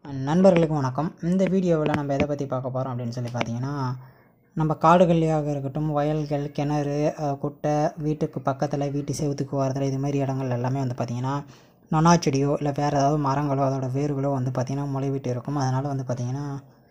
நண்பர்களுக்கு வணக்கம் இந்த வீடியோவில் நம்ம எதை பற்றி பார்க்க போகிறோம் அப்படின்னு சொல்லி பார்த்தீங்கன்னா நம்ம காடுகள்லையாக இருக்கட்டும் வயல்கள் கிணறு அஹ், குட்டை வீட்டுக்கு பக்கத்தில் வீட்டு செவுத்துக்கு வரதில் இது மாதிரி இடங்கள் எல்லாமே வந்து பார்த்திங்கன்னா நொனா செடியோ இல்லை வேறு ஏதாவது மரங்களோ அதோட வேர்களோ வந்து பார்த்திங்கன்னா முளைவிட்டு இருக்கும் அதனால் வந்து பார்த்திங்கன்னா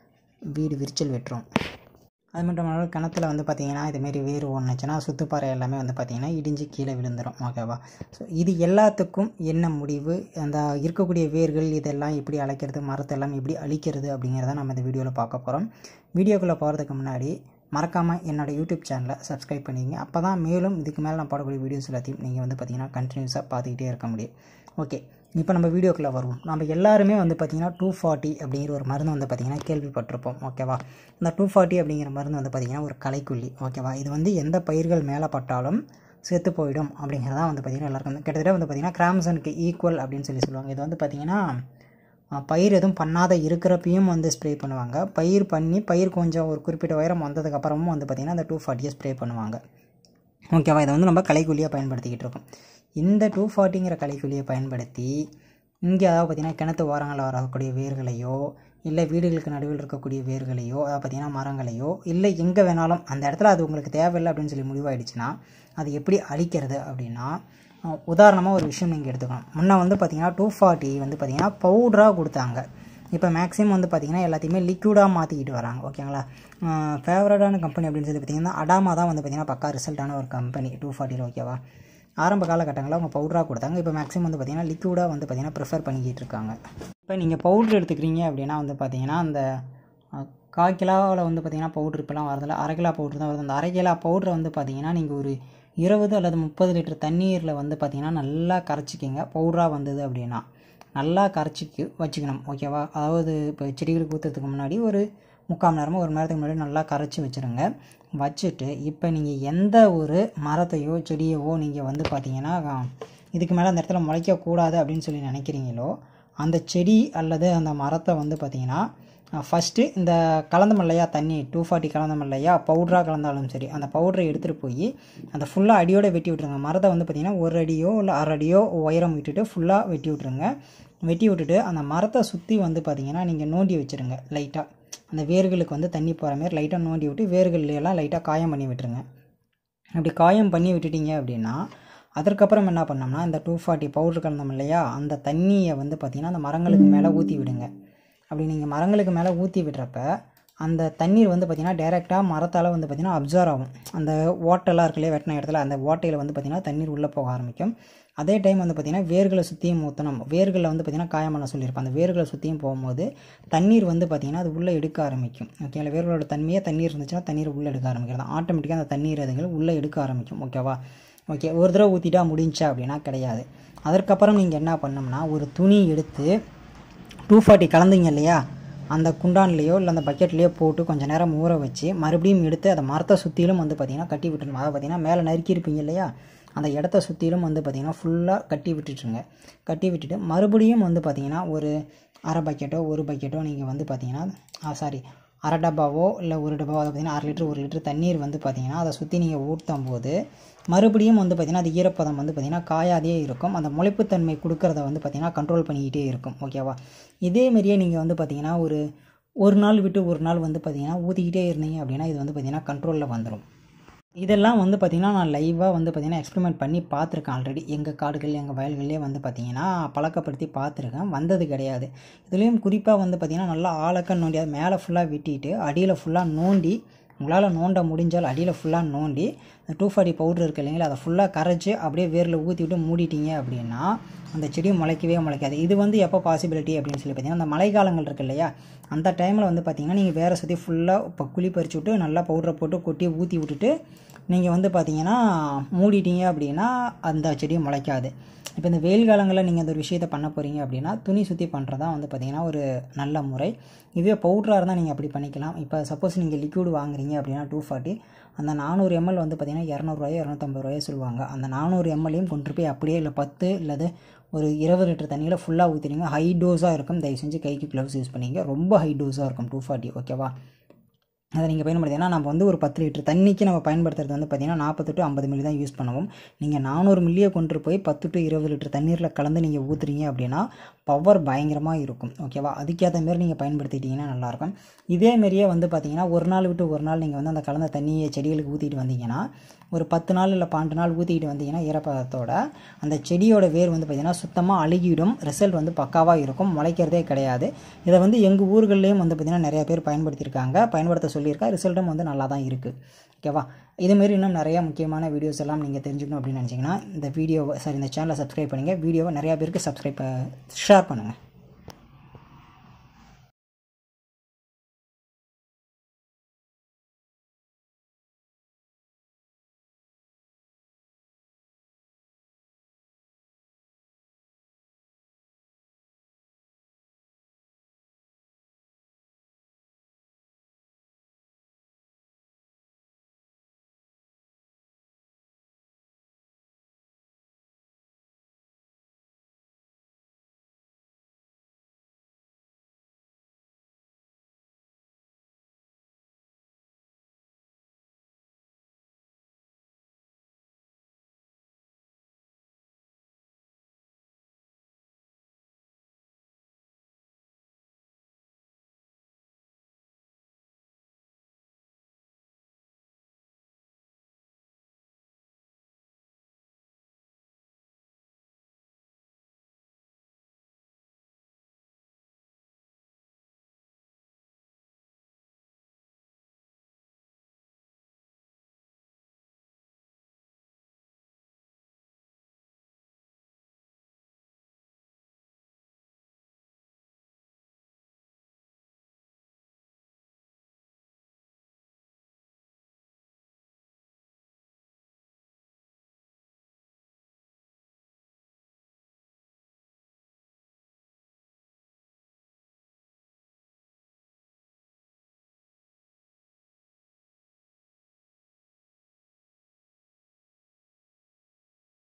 வீடு விரிச்சல் வெட்டுரும் அது மட்டும் இல்லாமல் கிணத்துல வந்து பார்த்திங்கன்னா இதுமாரி வேர் ஒன்றுச்சுன்னா சுத்துப்பாறை எல்லாமே வந்து பார்த்திங்கன்னா இடிஞ்சு கீழே விழுந்துடும் ஓகேவா ஸோ இது எல்லாத்துக்கும் என்ன முடிவு அந்த இருக்கக்கூடிய வேர்கள் இதெல்லாம் எப்படி அழைக்கிறது மரத்தெல்லாம் எப்படி அழிக்கிறது அப்படிங்கிறத நம்ம இந்த வீடியோவில் பார்க்க போகிறோம் வீடியோக்குள்ளே போகிறதுக்கு முன்னாடி மறக்காமல் என்னோடய யூடியூப் சேனலை சப்ஸ்கிரைப் பண்ணிக்கங்க அப்போ தான் மேலும் இதுக்கு மேலே நான் போடக்கூடிய வீடியோஸ் எல்லாத்தையும் நீங்கள் வந்து பார்த்திங்கன்னா கண்டினியூஸாக பார்த்துக்கிட்டே இருக்க முடியும் ஓகே இப்போ நம்ம வீடியோக்குள்ளே வருவோம் நம்ம எல்லாருமே வந்து பார்த்திங்கன்னா டூ ஃபார்ட்டி அப்படிங்கிற ஒரு மருந்து வந்து பார்த்திங்கன்னா கேள்விப்பட்டிருப்போம் ஓகேவா இந்த டூ ஃபார்ட்டி அப்படிங்கிற மருந்து வந்து பார்த்திங்கன்னா ஒரு களைக்கொல்லி ஓகேவா இது வந்து எந்த பயிர்கள் மேலே பட்டாலும் செத்து போயிடும் அப்படிங்கிறதா வந்து பார்த்திங்கன்னா எல்லாருக்கும் வந்து கிட்டத்தட்ட வந்து பார்த்திங்கன்னா கிராம்சனுக்கு ஈக்குவல் அப்படின்னு சொல்லி சொல்லுவாங்க இது வந்து பார்த்திங்கன்னா அஹ், பயிர் எதுவும் பண்ணாத இருக்கிறப்பையும் வந்து ஸ்ப்ரே பண்ணுவாங்க பயிர் பண்ணி பயிர் கொஞ்சம் ஒரு குறிப்பிட்ட உயரம் வந்ததுக்கப்புறமும் வந்து பார்த்திங்கன்னா அந்த டூ ஃபார்ட்டியை ஸ்ப்ரே பண்ணுவாங்க ஓகேவா இதை வந்து நம்ம களைக்கொல்லியாக பயன்படுத்திக்கிட்டு இருக்கோம் இந்த டூ ஃபார்ட்டிங்கிற களைக்கொல்லியை பயன்படுத்தி இங்கே அதாவது பார்த்திங்கன்னா கிணத்து ஓரங்களில் வரக்கூடிய வேர்களையோ இல்லை வீடுகளுக்கு நடுவில் இருக்கக்கூடிய வேர்களையோ அதாவது பார்த்திங்கன்னா மரங்களையோ இல்லை எங்கே வேணாலும் அந்த இடத்துல அது உங்களுக்கு தேவையில்லை அப்படின்னு சொல்லி முடிவாயிடுச்சுன்னா அது எப்படி அழிக்கிறது அப்படின்னா அஹ், உதாரணமாக ஒரு விஷயம் நீங்கள் எடுத்துக்கணும் முன்ன வந்து பார்த்திங்கன்னா டூ ஃபார்ட்டி வந்து பார்த்திங்கன்னா பவுடராக கொடுத்தாங்க இப்போ மேக்ஸிமம் வந்து பார்த்திங்கன்னா எல்லாத்தையுமே லிக்யூடாக மாற்றிக்கிட்டு வராங்க ஓகேங்களா ஃபேவரட்டான கம்பெனி அப்படின்னு சொல்லி பார்த்திங்கன்னா அடாமா தான் வந்து பார்த்திங்கன்னா பக்கா ரிசல்ட்டான ஒரு கம்பெனி டூ ஃபார்ட்டியில் ஓகேவா ஆரம்ப காலகட்டங்களில் அவங்க பவுடராக கொடுத்தாங்க இப்போ மேக்ஸிமம் வந்து பார்த்திங்கன்னா லிக்யூடாக வந்து பார்த்திங்கன்னா ப்ரிஃபர் பண்ணிக்கிட்டு இருக்காங்க இப்போ நீங்கள் பவுட்ரு எடுத்துக்கிறீங்க அப்படின்னா வந்து பார்த்திங்கன்னா அந்த அஹ், கால் கிலோவில் வந்து பார்த்திங்கன்னா பவுட்ரு இப்போலாம் வரதில்ல அரை கிலோ பவுட்ரு தான் வருது அந்த அரை கிலோ பவுட்ரை வந்து பார்த்திங்கன்னா நீங்கள் ஒரு இருபது அல்லது முப்பது லிட்டர் தண்ணீரில் வந்து பார்த்திங்கன்னா நல்லா கரைச்சிக்கிங்க பவுடராக வந்தது அப்படின்னா நல்லா கரைச்சிக்கு வச்சுக்கணும் ஓகேவா அதாவது இப்போ செடிகளுக்கு ஊற்றுறதுக்கு முன்னாடி ஒரு முக்கால் மணி நேரமோ ஒரு மணி நேரத்துக்கு முன்னாடி நல்லா கரைச்சி வச்சுருங்க வச்சுட்டு இப்போ நீங்கள் எந்த ஒரு மரத்தையோ செடியவோ நீங்கள் வந்து பார்த்தீங்கன்னா இதுக்கு மேலே அந்த இடத்துல முளைக்கக்கூடாது அப்படின்னு சொல்லி நினைக்கிறீங்களோ அந்த செடி அல்லது அந்த மரத்தை வந்து பார்த்தீங்கன்னா ஃபஸ்ட்டு இந்த கலந்த மல்லையா தண்ணி டூ ஃபார்ட்டி கலந்த மல்லையா பவுடராக கலந்தாலும் சரி அந்த பவுடரை எடுத்துகிட்டு போய் அந்த ஃபுல்லாக அடியோட வெட்டி விட்ருங்க மரத்தை வந்து பார்த்திங்கன்னா ஒரு அடியோ இல்லை அரை அடியோ உயரம் விட்டுட்டு ஃபுல்லாக வெட்டி விட்ருங்க வெட்டி விட்டுட்டு அந்த மரத்தை சுற்றி வந்து பார்த்திங்கன்னா நீங்கள் நோண்டி வச்சுருங்க லைட்டாக அந்த வேர்களுக்கு வந்து தண்ணி போகிற மாதிரி லைட்டாக நோண்டி விட்டு வேர்கள்ல எல்லாம் லைட்டாக காயம் பண்ணி விட்டுருங்க அப்படி காயம் பண்ணி விட்டுட்டீங்க அப்படின்னா அதற்கப்புறம் என்ன பண்ணோம்னா இந்த டூ ஃபார்ட்டி பவுடர் கலந்தோம் இல்லையா அந்த தண்ணியை வந்து பார்த்திங்கன்னா அந்த மரங்களுக்கு மேலே ஊற்றி விடுங்க அப்படி நீங்கள் மரங்களுக்கு மேலே ஊற்றி விடுறப்ப அந்த தண்ணீர் வந்து பார்த்திங்கன்னா டேரெக்டாக மரத்தால் வந்து பார்த்திங்கன்னா அப்சர்வ் ஆகும் அந்த ஓட்டெல்லாம் இருக்கு இல்லையா வெட்டின இடத்துல அந்த ஓட்டையில் வந்து பார்த்திங்கன்னா தண்ணீர் உள்ளே போக ஆரம்பிக்கும் அதே டைம் வந்து பார்த்திங்கன்னா வேர்களை சுற்றியும் ஊற்றணும் வேர்களில் வந்து பார்த்திங்கன்னா காயம் பண்ண சொல்லியிருப்பேன் அந்த வேர்களை சுற்றியும் போகும்போது தண்ணீர் வந்து பார்த்திங்கன்னா அது உள்ளே எடுக்க ஆரம்பிக்கும் ஓகேங்களா வேர்களோட தன்மையே தண்ணீர் இருந்துச்சுன்னா தண்ணீர் உள்ளே எடுக்க ஆரம்பிக்கிறது ஆட்டோமேட்டிக்காக அந்த தண்ணீர் அதுகள் உள்ளே எடுக்க ஆரம்பிக்கும் ஓகேவா ஓகே ஒரு தடவை ஊற்றிட்டா முடிஞ்சா அப்படின்னா கிடையாது அதற்கப்புறம் நீங்கள் என்ன பண்ணோம்னா ஒரு துணி எடுத்து டூ ஃபார்ட்டி கலந்தீங்க இல்லையா அந்த குண்டான்லேயோ இல்லை அந்த பக்கெட்லேயோ போட்டு கொஞ்சம் நேரம் ஊற வச்சு மறுபடியும் எடுத்து அதை மரத்தை சுற்றிலும் வந்து பார்த்திங்கன்னா கட்டி விட்டுருணும் அதாவது பார்த்திங்கன்னா மேலே நறுக்கியிருப்பீங்க இல்லையா அந்த இடத்த சுற்றிலும் வந்து பார்த்திங்கன்னா ஃபுல்லாக கட்டி விட்டுட்டுருங்க கட்டி விட்டுட்டு மறுபடியும் வந்து பார்த்திங்கன்னா ஒரு அரை பக்கெட்டோ ஒரு பக்கெட்டோ நீங்கள் வந்து பார்த்திங்கன்னா சாரி அரை டப்பாவோ இல்லை ஒரு டப்பாவோ அதை பார்த்திங்கன்னா அரை லிட்டர் ஒரு லிட்டர் தண்ணீர் வந்து பார்த்திங்கன்னா அதை சுற்றி நீங்கள் ஊற்றும் போது மறுபடியும் வந்து பார்த்திங்கன்னா அது ஈரப்பதம் வந்து பார்த்திங்கன்னா காயாதே இருக்கும் அந்த முளைப்புத்தன்மை கொடுக்கறத வந்து பார்த்திங்கன்னா கண்ட்ரோல் பண்ணிக்கிட்டே இருக்கும் ஓகேவா இதே மாதிரியே நீங்கள் வந்து பார்த்திங்கன்னா ஒரு ஒரு நாள் விட்டு ஒரு நாள் வந்து பார்த்திங்கன்னா ஊற்றிக்கிட்டே இருந்தீங்க அப்படின்னா இது வந்து பார்த்திங்கன்னா கண்ட்ரோலில் வந்துடும் இதெல்லாம் வந்து பார்த்திங்கன்னா நான் லைவாக வந்து பார்த்திங்கன்னா எக்ஸ்பெரிமெண்ட் பண்ணி பார்த்துருக்கேன் ஆல்ரெடி எங்கள் காடுகள் எங்கள் வயல்கள்லேயே வந்து பார்த்திங்கன்னா பழக்கப்படுத்தி பார்த்துருக்கேன் வந்தது கிடையாது இதுலேயும் குறிப்பாக வந்து பார்த்திங்கன்னா நல்லா ஆழக்க நோண்டி அது மேலே ஃபுல்லாக வெட்டிட்டு அடியில் ஃபுல்லாக நோண்டி உங்களால் நோண்ட முடிஞ்சால் அடியில் ஃபுல்லாக நோண்டி இந்த டூ ஃபார்ட்டி பவுடர் இருக்கு இல்லைங்களா அதை ஃபுல்லாக கரைச்சி அப்படியே வேரில் ஊற்றி விட்டு மூடிட்டீங்க அப்படின்னா அந்த செடி முளைக்கவே முளைக்காது இது வந்து எப்போ பாசிபிலிட்டி அப்படின்னு சொல்லி பார்த்தீங்கன்னா அந்த மழைக்காலங்கள் இருக்கு இல்லையா அந்த டைமில் வந்து பார்த்தீங்கன்னா நீங்கள் வேற சுற்றி ஃபுல்லாக இப்போ குழி பறிச்சு விட்டு நல்லா பவுடரை போட்டு கொட்டி ஊற்றி விட்டுட்டு நீங்கள் வந்து பார்த்தீங்கன்னா மூடிட்டீங்க அப்படின்னா அந்த செடி முளைக்காது இப்போ இந்த வெயில் காலங்களில் நீங்கள் அந்த ஒரு விஷயத்தை பண்ண போகிறீங்க அப்படின்னா துணி சுற்றி பண்ணுறதா வந்து பார்த்திங்கன்னா ஒரு நல்ல முறை இதுவே பவுட்ராக இருந்தால் நீங்கள் அப்படி பண்ணிக்கலாம் இப்போ சப்போஸ் நீங்கள் லிக்விட் வாங்குறீங்க அப்படின்னா டூ ஃபார்ட்டி அந்த நானூறு எம்எல் வந்து பார்த்திங்கன்னா இரநூறுவாயோ இரநூத்தம்பது ரூபாயோ சொல்லுவாங்க அந்த நானூறு எம்எல்லையும் கொண்டு போய் அப்படியே இல்லை பத்து இல்லது ஒரு இருபது லிட்டர் தண்ணியில் ஃபுல்லாக ஊற்றினீங்க ஹை டோஸாக இருக்கும் தயவு செஞ்சு கைக்கு க்ளவுஸ் யூஸ் பண்ணிங்க ரொம்ப ஹை டோஸாக இருக்கும் டூ ஃபார்ட்டி ஓகேவா அதை நீங்கள் பயன்படுத்தி ஏன்னா நம்ம வந்து ஒரு பத்து லிட்டர் தண்ணிக்கு நம்ம பயன்படுத்துறது வந்து பார்த்திங்கன்னா நாற்பது டு ஐம்பது மில்லி தான் யூஸ் பண்ணுவோம் நீங்கள் நானூறு மில்லியை கொண்டு போய் பத்து டு இருபது லிட்டர் தண்ணீரில் கலந்து நீங்கள் ஊற்றுறீங்க அப்படின்னா பவர் பயங்கரமாக இருக்கும் ஓகேவா அதுக்கேற்ற மாரி நீங்கள் பயன்படுத்திட்டீங்கன்னா நல்லாயிருக்கும் இதேமாரியே வந்து பார்த்தீங்கன்னா ஒரு நாள் விட்டு ஒரு நாள் நீங்கள் வந்து அந்த கலந்த தண்ணியை செடிகளுக்கு ஊற்றிட்டு வந்தீங்கன்னா ஒரு பத்து நாள் இல்லை பன்னெண்டு நாள் ஊற்றிக்கிட்டு வந்தீங்கன்னா ஈரப்பதத்தோட அந்த செடியோட வேர் வந்து பார்த்திங்கன்னா சுத்தமாக அழுகிடும் ரிசல்ட் வந்து பக்காவாக இருக்கும் முளைக்கிறதே கிடையாது இதை வந்து எங்கள் ஊர்கள்லேயும் வந்து பார்த்திங்கன்னா நிறைய பேர் பயன்படுத்தியிருக்காங்க பயன்படுத்த சொல்லியிருக்கா ரிசல்ட்டும் வந்து நல்லா தான் இருக்குது ஓகேவா இதுமாரி இன்னும் நிறைய முக்கியமான வீடியோஸ் எல்லாம் நீங்கள் தெரிஞ்சுக்கணும் அப்படின்னு நினச்சிங்கன்னா இந்த வீடியோவை சாரி இந்த சேனலை சப்ஸ்கிரைப் பண்ணுங்கள் வீடியோவை நிறையா பேருக்கு சப்ஸ்கிரைப் ஷேர் பண்ணுங்கள்